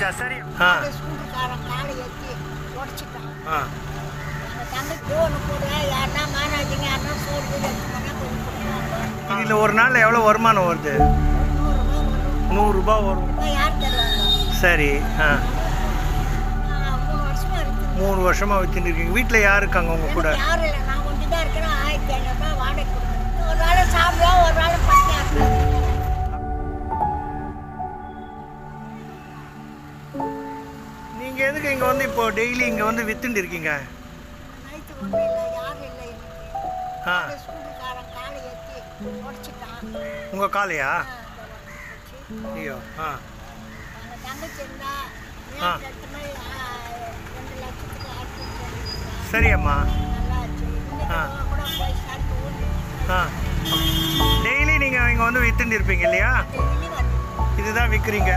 சரோஜா சரி ஆ ஸ்கூலுக்காரன் காலை ஏற்றி உடச்சிட்டான் ஆ எங்கள் தங்கச்சி ஒன்று போடு யாருன்னா மானாஜிங்க யாருன்னா சோறு கீழு எடுத்துக்கோன்னா கொஞ்சம் கொடுப்பாங்க இதில் ஒரு நாளில் எவ்வளோ வருமானம் வருது நூறுரூவா வரும் நூறுரூபா வரும் இப்போ யார் தருவாங்க சரி ஆ நான் மூணு வருஷமா இருக்குது மூணு வருஷமாக வச்சுட்டு இருக்கீங்க வீட்டில் யார் இருக்காங்க உங்கள் கூட எனக்கு யாரும் இல்லை நான் ஒண்டி தான் இருக்கிறேன் ஆயிரத்தி ஐநூறுரூபா வாடகை கொடுக்குறேன் ஒரு வேளை சாப்பிடுவோம் ஒரு வேளை பட்டியா இருக்கிறேன் நீங்கள் எதுக்கு இங்கே வந்து இப்போ டெய்லி இங்கே வந்து வித்துட்டு இருக்கீங்க நைட்டு ஒன்றும் இல்லை யாரும் இல்லை இன்னைக்கு ஆ ஸ்கூலுக்காரன் காலை ஏற்றி உடச்சிட்டான் உங்கள் காலையா ஆ, இந்த உடச்சி ஐயோ ஆ அந்த தங்கச்சி இருந்தா ஆ. நேற்று எடுத்த மாதிரி ஆ, ரெண்டு லட்சத்துக்கு ஆட்சி சொல்லியிருந்தா சரி அம்மா நல்லா ஆச்சு இன்னைக்கு ஆ. கூட போய் சாப்பிட்டு ஊருக்கு ஆ டெய்லி நீங்கள் இங்கே வந்து வித்துட்டு இருப்பீங்க இல்லையா டெய்லி வந்து இதுதான் விற்கிறீங்க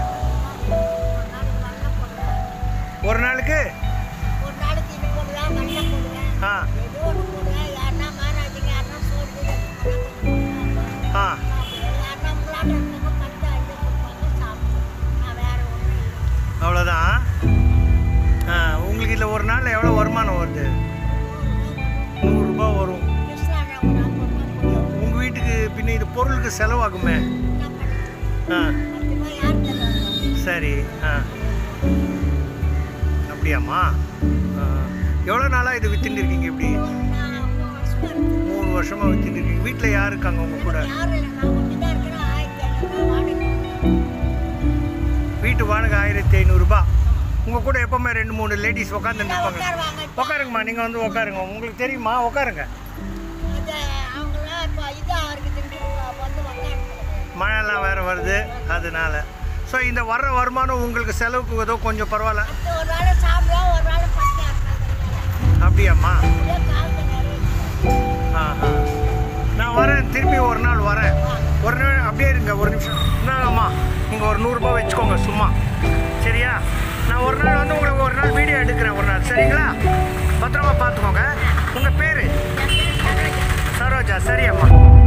ஒரு நாளைக்கு வெள்ளம் ஒரு நாளுக்கு போடுவேன் ஒரு நாளைக்கு இது போடுவேன் வெள்ளம் போடுவேன் ஆ ஏதோ ஒன்று போடுவேன் யாருன்னா மாறாதீங்க யாருன்னா சோறு கீழு எடுத்துக்கோன்னா ஆ யாருன்னா முள்ளாட்ட எடுத்துக்கோ பத்து அள்ளி கொடுப்பாங்க சாப்பிடுவேன் நான் வேற ஒன்றும் இல்லை அவ்வளோதான் ஆ உங்களுக்கு இதில் ஒரு நாள் எவ்வளோ வருமானம் வருது நூறுரூபா வரும் கிருஷ்ணாண்ணா ஒரு ஐம்பது ரூபா போடுவேன் உங்கள் வீட்டுக்கு பின்ன இது பொருளுக்கு செலவாகுமே என்ன பண்ணுவேன் ஆ பத்து ரூபாய் யார் தருவாங்க சரி ஆ அப்படியாம்மா ஆ எவ்வளோ நாளாக இது வித்துட்டு இருக்கீங்க இப்படி நான் மூணு வருஷமா இருக்கு மூணு வருஷமாக வித்துட்டு இருக்கீங்க வீட்டில் யார் இருக்காங்க உங்கள் கூட யாரும் இல்லை நான் ஒண்டி தான் இருக்கிறேன் ஆயிரத்தி ஐநூறுரூவா வாடகை வீட்டு வாடகை ஆயிரத்தி ஐநூறுரூபா உங்கள் கூட எப்போவுமே ரெண்டு மூணு லேடிஸ் உட்காந்துட்டு இருப்பாங்க உட்காருவாங்க உட்காருங்கம்மா நீங்கள் வந்து உட்காருங்க உங்களுக்கு தெரியுமா உட்காருங்க அது அவங்களாம் இப்போ இதாக இருக்குதுன்ட்டு வந்து உட்காந்து மழைலாம் வேறு வருது அதனால ஸோ இந்த வர்ற வருமானம் உங்களுக்கு செலவுக்கு ஏதோ கொஞ்சம் பரவாயில்ல அடுத்து ஒரு வேளை சாப்பிடுவோம் ஒரு வேளை பட்டியா இருக்கிறதுனால அப்படியாம்மா இதே காலத்து நிறைய ஆஹா நான் வரேன் திருப்பி ஒரு நாள் வரேன் ஒரு நாள் அப்படியே இருங்க ஒரு நிமிஷம் இந்தாங்கம்மா நீங்கள் ஒரு நூறுரூபா வச்சுக்கோங்க சும்மா சரியா நான் ஒரு நாள் வந்து உங்களுக்கு ஒரு நாள் வீடியோ எடுக்கிறேன் ஒரு நாள் சரிங்களா பத்திரமா பார்த்துக்கோங்க உங்கள் பேர் சரோஜா சரி அம்மா